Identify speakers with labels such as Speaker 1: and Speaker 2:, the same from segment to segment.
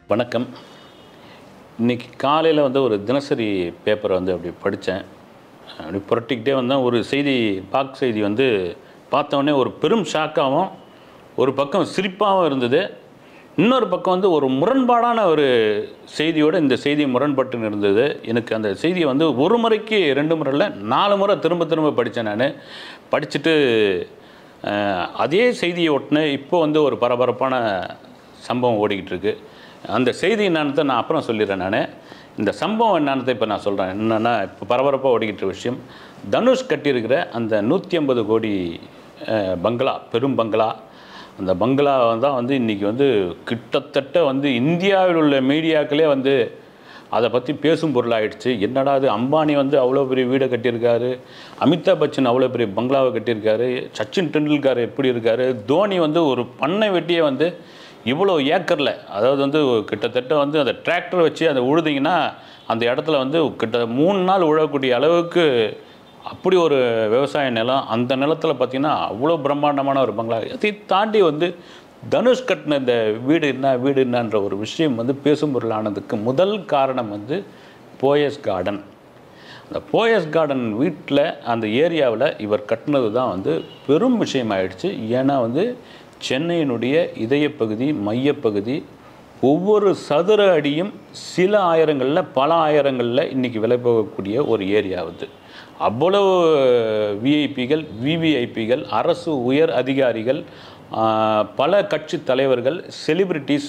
Speaker 1: வணக்கம் இன்னைக்கு காலையில் வந்து ஒரு தினசரி பேப்பரை வந்து அப்படி படித்தேன் அப்படி புரட்டிக்கிட்டே வந்தேன் ஒரு செய்தி பாக் செய்தி வந்து பார்த்தோன்னே ஒரு பெரும் ஷாக்காகவும் ஒரு பக்கம் சிரிப்பாகவும் இருந்தது இன்னொரு பக்கம் வந்து ஒரு முரண்பாடான ஒரு செய்தியோடு இந்த செய்தி முரண்பட்டு இருந்தது எனக்கு அந்த செய்தியை வந்து ஒரு முறைக்கு ரெண்டு முறை இல்லை நாலு முறை திரும்ப திரும்ப படித்தேன் நான் படிச்சுட்டு அஹ், அதே செய்தியை ஒட்டின இப்போ வந்து ஒரு பரபரப்பான சம்பவம் ஓடிக்கிட்டு இருக்கு அந்த செய்தி என்னன்றதை நான் அப்புறம் சொல்லிடுறேன் நான் இந்த சம்பவம் என்னன்றதை இப்போ நான் சொல்கிறேன் என்னென்னா இப்போ பரபரப்பாக ஓடிக்கிட்டு இருக்க விஷயம் தனுஷ் கட்டியிருக்கிற அந்த நூற்றி ஐம்பது கோடி அஹ், பங்களா பெரும் பங்களா அந்த பங்களா தான் வந்து இன்றைக்கி வந்து கிட்டத்தட்ட வந்து இந்தியாவில் உள்ள மீடியாக்களே வந்து அதை பற்றி பேசும் பொருளாயிடுச்சு என்னடா அது அம்பானி வந்து அவ்வளோ பெரிய வீடை கட்டியிருக்காரு அமிதாப் பச்சன் அவ்வளோ பெரிய பங்களாவை கட்டியிருக்காரு சச்சின் டெண்டுல்கர் எப்படி இருக்காரு தோனி வந்து ஒரு பண்ணை வெட்டியே வந்து இவ்வளோ ஏக்கரில் அதாவது வந்து கிட்டத்தட்ட வந்து அந்த டிராக்டர் வச்சு அதை உழுதிங்கன்னா அந்த இடத்துல வந்து கிட்ட மூணு நாள் உழக்கூடிய அளவுக்கு அப்படி ஒரு விவசாய நிலம் அந்த நிலத்தில் பார்த்தீங்கன்னா அவ்வளோ பிரம்மாண்டமான ஒரு பங்களா அதை தாண்டி வந்து தனுஷ் கட்டின இந்த வீடு என்ன வீடு என்னன்ற ஒரு விஷயம் வந்து பேசும் பொருளானதுக்கு முதல் காரணம் வந்து போயஸ் கார்டன் அந்த போயஸ் கார்டன் வீட்டில் அந்த ஏரியாவில் இவர் கட்டினது தான் வந்து பெரும் விஷயமாயிடுச்சு ஏன்னா வந்து சென்னையினுடைய இதயப்பகுதி மையப்பகுதி ஒவ்வொரு சதுர அடியும் சில ஆயிரங்களில் பல ஆயிரங்களில் இன்றைக்கி விலை போகக்கூடிய ஒரு ஏரியா வந்து அவ்வளவு விஐபிகள் விவிஐபிகள் அரசு உயர் அதிகாரிகள் ஆஹ், பல கட்சி தலைவர்கள் செலிபிரிட்டிஸ்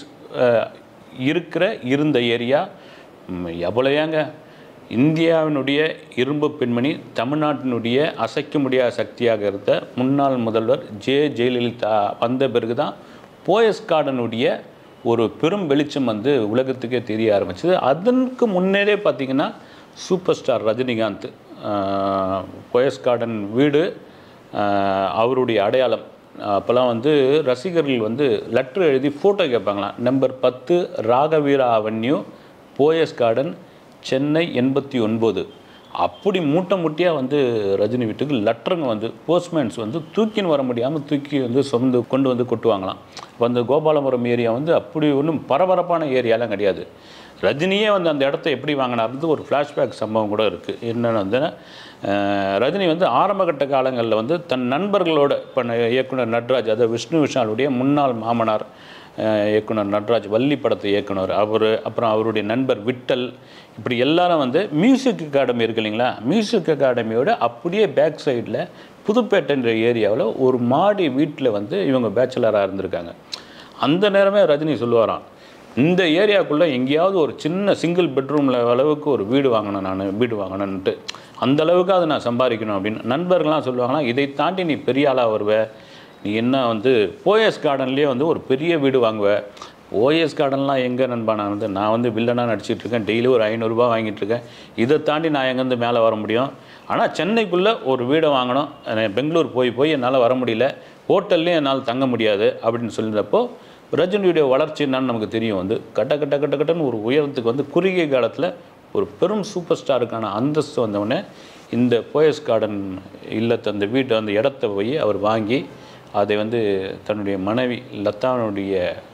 Speaker 1: இருக்கிற இருந்த ஏரியா ம், எவ்வளோ ஏங்க இந்தியாவினுடைய இரும்பு பெண்மணி தமிழ்நாட்டினுடைய அசைக்க முடியாத சக்தியாக இருந்த முன்னாள் முதல்வர் ஜே ஜெயலலிதா வந்த பிறகு தான் போயஸ் கார்டனுடைய ஒரு பெரும் வெளிச்சம் வந்து உலகத்துக்கே தெரிய ஆரம்பிச்சது அதற்கு முன்னரே பார்த்திங்கன்னா சூப்பர் ஸ்டார் ரஜினிகாந்த் ஆஹ், போயஸ் கார்டன் வீடு ஆஹ், அவருடைய அடையாளம் அப்போல்லாம் வந்து ரசிகர்கள் வந்து லெட்டர் எழுதி ஃபோட்டோ கேட்பாங்களாம் நம்பர் பத்து ராகவீரா அவென்யூ போயஸ் கார்டன் சென்னை எண்பத்தி ஒன்பது அப்படி மூட்டை முட்டியாக வந்து ரஜினி வீட்டுக்கு லெட்டருங்க வந்து போஸ்ட்மேன்ஸ் வந்து தூக்கின்னு வர முடியாமல் தூக்கி வந்து சொந்த கொண்டு வந்து கொட்டுவாங்களாம் இப்போ அந்த கோபாலபுரம் ஏரியா வந்து அப்படி ஒன்றும் பரபரப்பான ஏரியாலாம் கிடையாது ரஜினியே வந்து அந்த இடத்த எப்படி வாங்கினார்ன்றது ஒரு ஃப்ளாஷ்பேக் சம்பவம் கூட இருக்குது என்னென்னு வந்து அஹ், ரஜினி வந்து ஆரம்பகட்ட காலங்களில் வந்து தன் நண்பர்களோட இப்போ இயக்குனர் நட்ராஜ் அதாவது விஷ்ணு விஷாலுடைய முன்னாள் மாமனார் அஹ், இயக்குனர் நட்ராஜ் வள்ளி படத்தை இயக்குனர் அவர் அப்புறம் அவருடைய நண்பர் விட்டல் இப்படி எல்லாரும் வந்து மியூசிக் அகாடமி இருக்கு இல்லைங்களா மியூசிக் அகாடமியோட அப்படியே பேக் சைடில் புதுப்பேட்டைன்ற ஏரியாவில் ஒரு மாடி வீட்டில் வந்து இவங்க பேச்சுலராக இருந்திருக்காங்க அந்த நேரமே ரஜினி சொல்லுவாராம் இந்த ஏரியாக்குள்ளே எங்கேயாவது ஒரு சின்ன சிங்கிள் பெட்ரூமில் அளவுக்கு ஒரு வீடு வாங்கணும் நான் வீடு வாங்கணுன்ட்டு அந்த அளவுக்கு அதை நான் சம்பாதிக்கணும் அப்படின்னு நண்பர்கள்லாம் சொல்லுவாங்களாம் இதை தாண்டி நீ பெரிய ஆளாக வருவ நீ என்ன வந்து போயஸ் கார்டன்லேயே வந்து ஒரு பெரிய வீடு வாங்குவ ஓஎஸ் கார்டன்லாம் எங்கே நண்பா நான் வந்து நான் வந்து வில்லனாக நடிச்சிட்டு இருக்கேன் டெய்லி ஒரு ஐநூறுரூபா வாங்கிட்டு இருக்கேன் இதை தாண்டி நான் எங்கேருந்து மேலே வர முடியும் ஆனால் சென்னைக்குள்ளே ஒரு வீடை வாங்கணும் அஹ் பெங்களூர் போய் போய் என்னால் வர முடியல ஹோட்டல்லையும் என்னால் தங்க முடியாது அப்படின்னு சொல்லியிருந்தப்போ ரஜினியுடைய வளர்ச்சி என்னன்னு நமக்கு தெரியும் வந்து கட்ட கட்ட கட்ட கட்டன்னு ஒரு உயரத்துக்கு வந்து குறுகிய காலத்தில் ஒரு பெரும் சூப்பர் ஸ்டாருக்கான அந்தஸ்து வந்தவுடனே இந்த போயஸ் கார்டன் இல்லத்தை அந்த வீட்டை அந்த இடத்த போய் அவர் வாங்கி அதை வந்து தன்னுடைய மனைவி லதானுடைய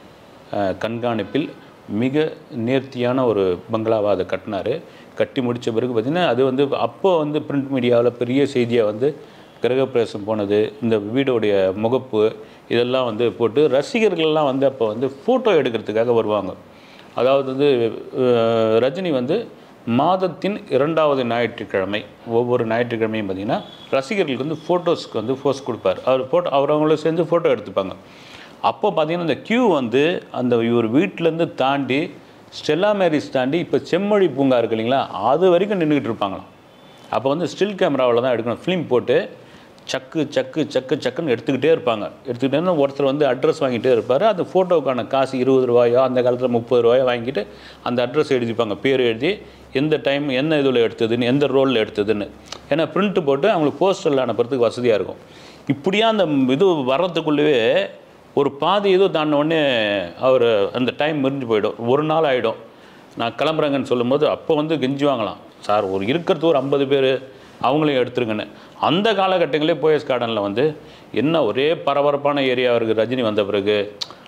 Speaker 1: அஹ், கண்காணிப்பில் மிக நேர்த்தியான ஒரு பங்களாவை அதை கட்டினார் கட்டி முடித்த பிறகு பார்த்திங்கன்னா அது வந்து அப்போ வந்து பிரிண்ட் மீடியாவில் பெரிய செய்தியாக வந்து கிரகப்பிரவேசம் போனது இந்த வீடோடைய முகப்பு இதெல்லாம் வந்து போட்டு ரசிகர்கள்லாம் வந்து அப்போ வந்து ஃபோட்டோ எடுக்கிறதுக்காக வருவாங்க அதாவது வந்து அஹ், ரஜினி வந்து மாதத்தின் இரண்டாவது ஞாயிற்றுக்கிழமை ஒவ்வொரு ஞாயிற்றுக்கிழமையும் பார்த்திங்கன்னா ரசிகர்களுக்கு வந்து ஃபோட்டோஸ்க்கு வந்து ஃபோர்ஸ் கொடுப்பார் அவர் ஃபோட்டோ அவர் அவங்களும் சேர்ந்து ஃபோட்டோ எடுத்துப்பாங்க அப்போ பார்த்தீங்கன்னா இந்த கியூ வந்து அந்த இவர் வீட்டிலேருந்து தாண்டி ஸ்டெல்லா மேரிஸ் தாண்டி இப்போ செம்மொழி பூங்கா இருக்கு இல்லைங்களா அது வரைக்கும் நின்றுக்கிட்டு இருப்பாங்களாம் அப்போ வந்து ஸ்டில் கேமராவில் தான் எடுக்கணும் ஃபிலிம் போட்டு சக்கு சக்கு சக்கு சக்குன்னு எடுத்துக்கிட்டே இருப்பாங்க எடுத்துக்கிட்டே இருந்தா ஒருத்தர் வந்து அட்ரஸ் வாங்கிட்டே இருப்பார் அந்த ஃபோட்டோவுக்கான காசு இருபது ரூபாயோ அந்த காலத்தில் முப்பது ரூபாயோ வாங்கிட்டு அந்த அட்ரஸ் எழுதிப்பாங்க பேர் எழுதி எந்த டைம் என்ன இதில் எடுத்ததுன்னு எந்த ரோலில் எடுத்ததுன்னு ஏன்னா பிரிண்ட் போட்டு அவங்களுக்கு போஸ்டரில் அனுப்புறதுக்கு வசதியாக இருக்கும் இப்படியா அந்த இது வர்றதுக்குள்ளவே ஒரு பாதி இது தாண்டின உடனே அவர் அந்த டைம் முடிஞ்சு போயிடும் ஒரு நாள் ஆகிடும் நான் கிளம்புறேங்கன்னு சொல்லும்போது அப்போ வந்து கெஞ்சி வாங்கலாம் சார் ஒரு இருக்கிறது ஒரு ஐம்பது பேர் அவங்களையும் எடுத்துருங்கன்னு அந்த காலகட்டங்களே போயஸ் கார்டனில் வந்து என்ன ஒரே பரபரப்பான ஏரியா இருக்குது ரஜினி வந்த பிறகு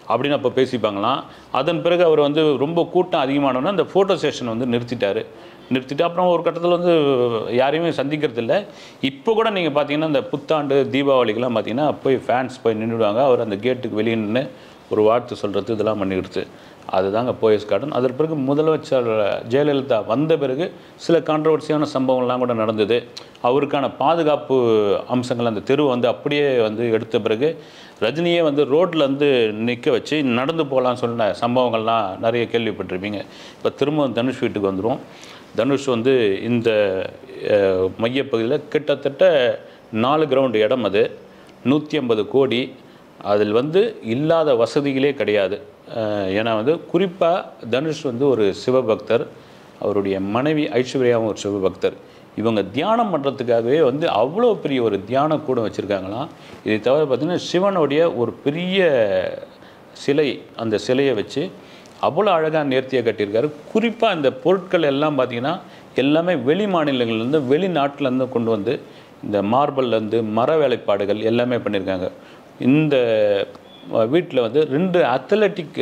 Speaker 1: அப்படின்னு அப்போ பேசிப்பாங்களாம் அதன் பிறகு அவர் வந்து ரொம்ப கூட்டம் அதிகமானோன்னா அந்த ஃபோட்டோ செஷன் வந்து நிறுத்திட்டாரு நிறுத்திட்டு அப்புறம் ஒரு கட்டத்தில் வந்து யாரையுமே சந்திக்கிறது இல்லை இப்போ கூட நீங்கள் பார்த்தீங்கன்னா இந்த புத்தாண்டு தீபாவளிக்கெல்லாம் பார்த்தீங்கன்னா போய் ஃபேன்ஸ் போய் நின்றுடுவாங்க அவர் அந்த கேட்டுக்கு வெளியே நின்று ஒரு வாழ்த்து சொல்கிறது இதெல்லாம் பண்ணிடுது அதுதாங்க போயஸ் கார்டன் அதற்கு பிறகு முதலமைச்சர் ஜெயலலிதா வந்த பிறகு சில கான்ட்ரவர்சியான சம்பவங்கள்லாம் கூட நடந்தது அவருக்கான பாதுகாப்பு அம்சங்கள் அந்த தெரு வந்து அப்படியே வந்து எடுத்த பிறகு ரஜினியே வந்து ரோட்டில் வந்து நிற்க வச்சு நடந்து போகலான்னு சொன்ன சம்பவங்கள்லாம் நிறைய கேள்விப்பட்டிருப்பீங்க இப்போ திரும்ப தனுஷ் வீட்டுக்கு வந்துடும் தனுஷ் வந்து இந்த அஹ், மையப்பகுதியில் கிட்டத்தட்ட நாலு கிரவுண்டு இடம் அது நூற்றி ஐம்பது கோடி அதில் வந்து இல்லாத வசதிகளே கிடையாது அஹ், ஏன்னா வந்து குறிப்பாக தனுஷ் வந்து ஒரு சிவபக்தர் அவருடைய மனைவி ஐஸ்வர்யாவும் ஒரு சிவபக்தர் இவங்க தியானம் பண்ணுறதுக்காகவே வந்து அவ்வளோ பெரிய ஒரு தியான கூடம் வச்சுருக்காங்களாம் இதை தவிர பார்த்திங்கன்னா சிவனுடைய ஒரு பெரிய சிலை அந்த சிலையை வச்சு அவ்வளோ அழகாக நேர்த்தியாக கட்டியிருக்காரு குறிப்பாக இந்த பொருட்கள் எல்லாம் பார்த்திங்கன்னா எல்லாமே வெளி மாநிலங்கள்லேருந்து வெளிநாட்டிலேருந்து கொண்டு வந்து இந்த மார்பல்லேருந்து மர வேலைப்பாடுகள் எல்லாமே பண்ணியிருக்காங்க இந்த வீட்டில் வந்து ரெண்டு அத்லட்டிக்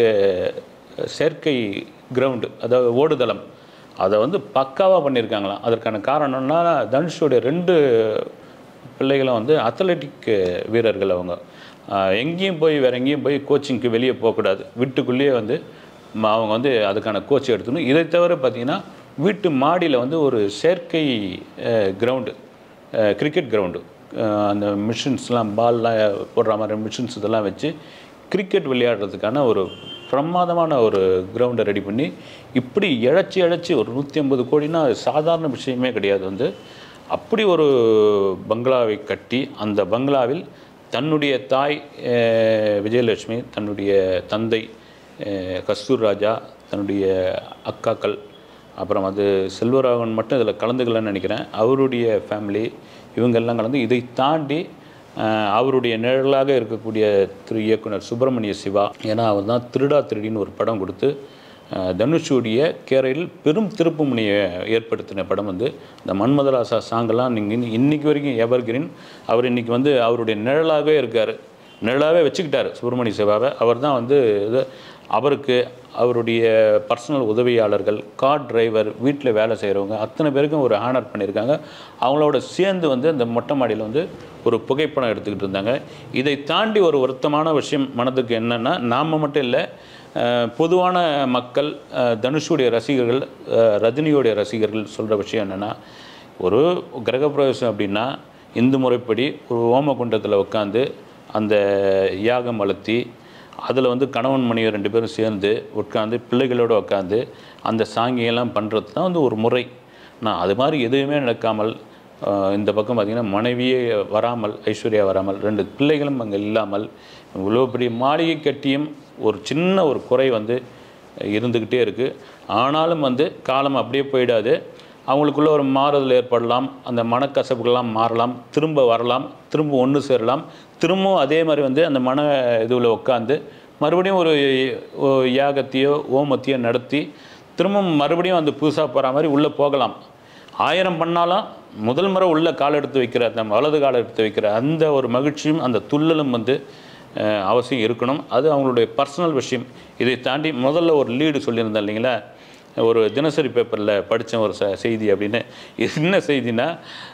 Speaker 1: செயற்கை கிரவுண்டு அதாவது ஓடுதளம் அதை வந்து பக்காவாக பண்ணியிருக்காங்களாம் அதற்கான காரணம்னா தனுஷோடைய ரெண்டு பிள்ளைகளும் வந்து அத்லட்டிக் வீரர்கள் அவங்க ஆஹ் எங்கேயும் போய் வேற எங்கேயும் போய் கோச்சிங்க்கு வெளியே போகக்கூடாது வீட்டுக்குள்ளேயே வந்து ம- அவங்க வந்து அதுக்கான கோச் எடுத்துக்கணும் இதை தவிர பார்த்தீங்கன்னா வீட்டு மாடியில் வந்து ஒரு செயற்கை கிரவுண்டு கிரிக்கெட் கிரவுண்டு அந்த மிஷின்ஸ்லாம் பால்லாம் போடுற மாதிரி மிஷின்ஸ் இதெல்லாம் வச்சு கிரிக்கெட் விளையாடுறதுக்கான ஒரு பிரமாதமான ஒரு கிரவுண்டை ரெடி பண்ணி இப்படி இழைச்சி இழைச்சி ஒரு நூற்றி ஐம்பது கோடினா அது சாதாரண விஷயமே கிடையாது வந்து அப்படி ஒரு பங்களாவை கட்டி அந்த பங்களாவில் தன்னுடைய தாய் அஹ், விஜயலட்சுமி தன்னுடைய தந்தை அஹ், கஸ்தூர் ராஜா தன்னுடைய அக்காக்கள் அப்புறம் அது செல்வராகவன் மட்டும் இதில் கலந்துக்கலன்னு நினைக்கிறேன் அவருடைய ஃபேமிலி இவங்கெல்லாம் கலந்து இதை தாண்டி அஹ், அவருடைய நிழலாக இருக்கக்கூடிய திரு இயக்குனர் சுப்பிரமணிய சிவா ஏன்னா அவர் தான் திருடா திருடின்னு ஒரு படம் கொடுத்து அஹ், தனுஷுடைய கேரையில் பெரும் திருப்புமுனையை ஏற்படுத்தின படம் வந்து இந்த மன்மதராசா சாங்கெல்லாம் நீங்கள் இன்னைக்கு வரைக்கும் எவர்கிரீன் அவர் இன்னைக்கு வந்து அவருடைய நிழலாகவே இருக்கார் நிழலாகவே வச்சுக்கிட்டார் சுப்பிரமணிய சிவாவை அவர் தான் வந்து இது அவருக்கு அவருடைய பர்சனல் உதவியாளர்கள் கார் டிரைவர் வீட்டில் வேலை செய்கிறவங்க அத்தனை பேருக்கும் ஒரு ஆனர் பண்ணியிருக்காங்க அவங்களோட சேர்ந்து வந்து அந்த மொட்டை மாடியில் வந்து ஒரு புகைப்படம் எடுத்துக்கிட்டு இருந்தாங்க இதை தாண்டி ஒரு வருத்தமான விஷயம் மனதுக்கு என்னென்னா நாம் மட்டும் இல்லை அஹ், பொதுவான மக்கள் அஹ், தனுஷுடைய ரசிகர்கள் அஹ், ரஜினியோடைய ரசிகர்கள் சொல்கிற விஷயம் என்னென்னா ஒரு கிரகப்பிரவேசம் அப்படின்னா இந்து முறைப்படி ஒரு ஓமகுண்டத்தில் உட்காந்து அந்த யாகம் வளர்த்தி அதில் வந்து கணவன் மனைவி ரெண்டு பேரும் சேர்ந்து உட்காந்து பிள்ளைகளோடு உட்காந்து அந்த சாங்கியெல்லாம் பண்ணுறது தான் வந்து ஒரு முறை நான் அது மாதிரி எதுவுமே நடக்காமல் ஆஹ், இந்த பக்கம் பார்த்திங்கன்னா மனைவியே வராமல் ஐஸ்வர்யா வராமல் ரெண்டு பிள்ளைகளும் அங்கே இல்லாமல் இவ்வளோ பெரிய மாளிகை கட்டியும் ஒரு சின்ன ஒரு குறை வந்து இருந்துக்கிட்டே இருக்குது ஆனாலும் வந்து காலம் அப்படியே போயிடாது அவங்களுக்குள்ள ஒரு மாறுதல் ஏற்படலாம் அந்த மனக்கசப்புகள்லாம் மாறலாம் திரும்ப வரலாம் திரும்ப ஒன்று சேரலாம் திரும்பவும் அதே மாதிரி வந்து அந்த மன இதுவில் உட்காந்து மறுபடியும் ஒரு ஒரு யாகத்தையோ ஓமத்தையோ நடத்தி திரும்பவும் மறுபடியும் அந்த புதுசாக போகிற மாதிரி உள்ளே போகலாம் ஆயிரம் பண்ணாலும் முதல் முறை உள்ள கால் எடுத்து வைக்கிற அந்த வலது கால் எடுத்து வைக்கிற அந்த ஒரு மகிழ்ச்சியும் அந்த துள்ளலும் வந்து அஹ், அவசியம் இருக்கணும் அது அவங்களுடைய பர்சனல் விஷயம் இதை தாண்டி முதல்ல ஒரு லீடு சொல்லியிருந்தேன் இல்லைங்களா ஒரு தினசரி பேப்பரில் படித்த ஒரு ச செய்தி அப்படின்னு இது என்ன செய்தினா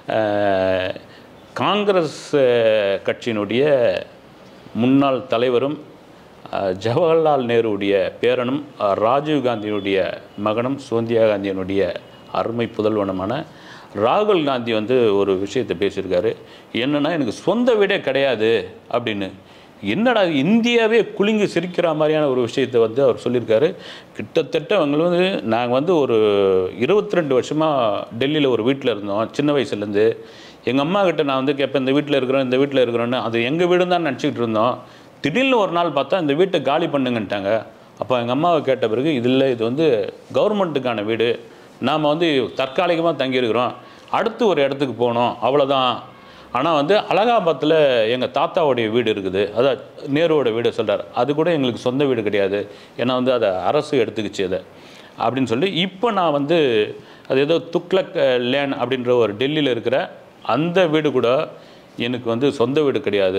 Speaker 1: அஹ், காங்கிரஸ் அஹ், கட்சியினுடைய முன்னாள் தலைவரும் அஹ், ஜவஹர்லால் நேருடைய பேரனும் அஹ், ராஜீவ் காந்தியினுடைய மகனும் சோந்தியா காந்தியினுடைய அருமை புதல்வனுமான ராகுல் காந்தி வந்து ஒரு விஷயத்தை பேசியிருக்காரு என்னன்னா எனக்கு சொந்த வீடே கிடையாது அப்படின்னு என்னடா இது, இந்தியாவே குலுங்கி சிரிக்கிற மாதிரியான ஒரு விஷயத்தை வந்து அவர் சொல்லியிருக்காரு கிட்டத்தட்ட அவங்க வந்து நாங்கள் வந்து ஒரு இருபத்தி ரெண்டு வருஷமாக டெல்லியில் ஒரு வீட்டில் இருந்தோம் சின்ன வயசுலேருந்து எங்கள் அம்மா கிட்ட நான் வந்து கேட்பேன் இந்த வீட்டில் இருக்கிறோம் இந்த வீட்டில் இருக்கிறோன்னு அது எங்கள் வீடு தான் நினச்சிக்கிட்டு இருந்தோம் திடீர்னு ஒரு நாள் பார்த்தா இந்த வீட்டை காலி பண்ணுங்கன்ட்டாங்க அப்போ எங்கள் அம்மாவை கேட்ட பிறகு இது இல்லை இது வந்து கவர்மெண்ட்டுக்கான வீடு நாம் வந்து தற்காலிகமாக தங்கியிருக்கிறோம் அடுத்து ஒரு இடத்துக்கு போகணும் அவ்வளோதான் ஆனால் வந்து அலகாபாத்தில் எங்கள் தாத்தாவுடைய வீடு இருக்குது அதான் நேருவோட வீடு சொல்கிறார் அது கூட எங்களுக்கு சொந்த வீடு கிடையாது ஏன்னா வந்து அதை அரசு எடுத்துக்கிச்சு அதை அப்படின்னு சொல்லி இப்போ நான் வந்து அது ஏதோ துக்ளக் லேன் அப்படின்ற ஒரு டெல்லியில் இருக்கிற அந்த வீடு கூட எனக்கு வந்து சொந்த வீடு கிடையாது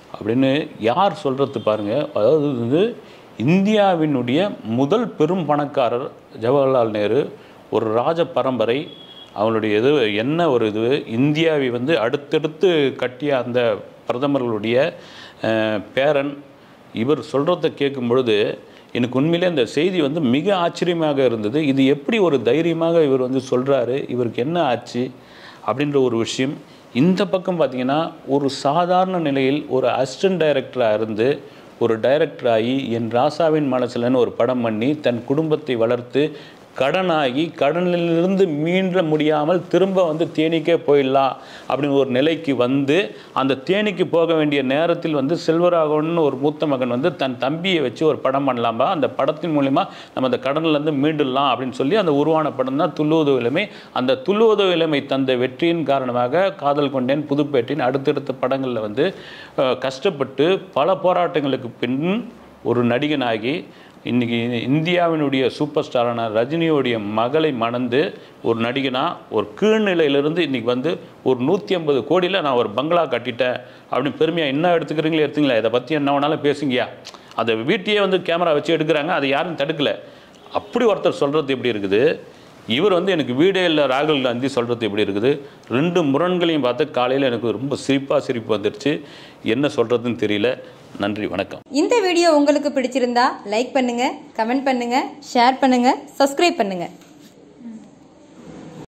Speaker 1: அப்படின்னு யார் சொல்கிறது பாருங்கள் அதாவது வந்து இந்தியாவினுடைய முதல் பெரும் பணக்காரர் ஜவஹர்லால் நேரு ஒரு ராஜ பரம்பரை அவங்களுடைய இது என்ன ஒரு இது இந்தியாவை வந்து அடுத்தடுத்து கட்டிய அந்த பிரதமர்களுடைய அஹ், பேரன் இவர் சொல்கிறத கேட்கும் பொழுது எனக்கு உண்மையிலே அந்த செய்தி வந்து மிக ஆச்சரியமாக இருந்தது இது எப்படி ஒரு தைரியமாக இவர் வந்து சொல்கிறாரு இவருக்கு என்ன ஆச்சு அப்படின்ற ஒரு விஷயம் இந்த பக்கம் பார்த்தீங்கன்னா ஒரு சாதாரண நிலையில் ஒரு அசிஸ்டன்ட் டைரக்டராக இருந்து ஒரு டைரக்டர் ஆகி என் ராசாவின் மனசுலன்னு ஒரு படம் பண்ணி தன் குடும்பத்தை வளர்த்து கடனாகி கடனிலிருந்து மீண்ட முடியாமல் திரும்ப வந்து தேனிக்கே போயிடலாம் அப்படின்னு ஒரு நிலைக்கு வந்து அந்த தேனிக்கு போக வேண்டிய நேரத்தில் வந்து செல்வராகவன் ஒரு மூத்த மகன் வந்து தன் தம்பியை வச்சு ஒரு படம் பண்ணலாம்பா அந்த படத்தின் மூலிமா நம்ம அந்த கடன்லேருந்து மீண்டுடலாம் அப்படின்னு சொல்லி அந்த உருவான படம் தான் துள்ளுவதோ இளமை அந்த துள்ளுவதோ இளமை தந்த வெற்றியின் காரணமாக காதல் கொண்டேன் புதுப்பேட்டின் அடுத்தடுத்த படங்களில் வந்து அஹ், கஷ்டப்பட்டு பல போராட்டங்களுக்கு பின் ஒரு நடிகனாகி இன்னைக்கு இந்தியாவினுடைய சூப்பர் ஸ்டாரான ரஜினியோடைய மகளை மணந்து ஒரு நடிகனா ஒரு கீழ்நிலையிலிருந்து இன்னைக்கு வந்து ஒரு நூற்றி ஐம்பது கோடியில் நான் ஒரு பங்களா கட்டிட்டேன் அப்படின்னு பெருமையாக என்ன எடுத்துக்கிறீங்களோ எடுத்துங்களா இதை பற்றி என்ன வேணாலும் பேசுங்கயா அந்த வீட்டையே வந்து கேமரா வச்சு எடுக்கிறாங்க அதை யாரும் தடுக்கல அப்படி ஒருத்தர் சொல்கிறது எப்படி இருக்குது இவர் வந்து எனக்கு வீடே இல்லை ராகுல் காந்தி சொல்கிறது எப்படி இருக்குது ரெண்டு முரண்களையும் பார்த்து காலையில் எனக்கு ரொம்ப சிரிப்பாக சிரிப்பு வந்துடுச்சு என்ன சொல்கிறதுன்னு தெரியல நன்றி வணக்கம்
Speaker 2: இந்த வீடியோ உங்களுக்கு பிடிச்சிருந்தா லைக் பண்ணுங்க கமெண்ட் பண்ணுங்க ஷேர் பண்ணுங்க சப்ஸ்கிரைப் பண்ணுங்க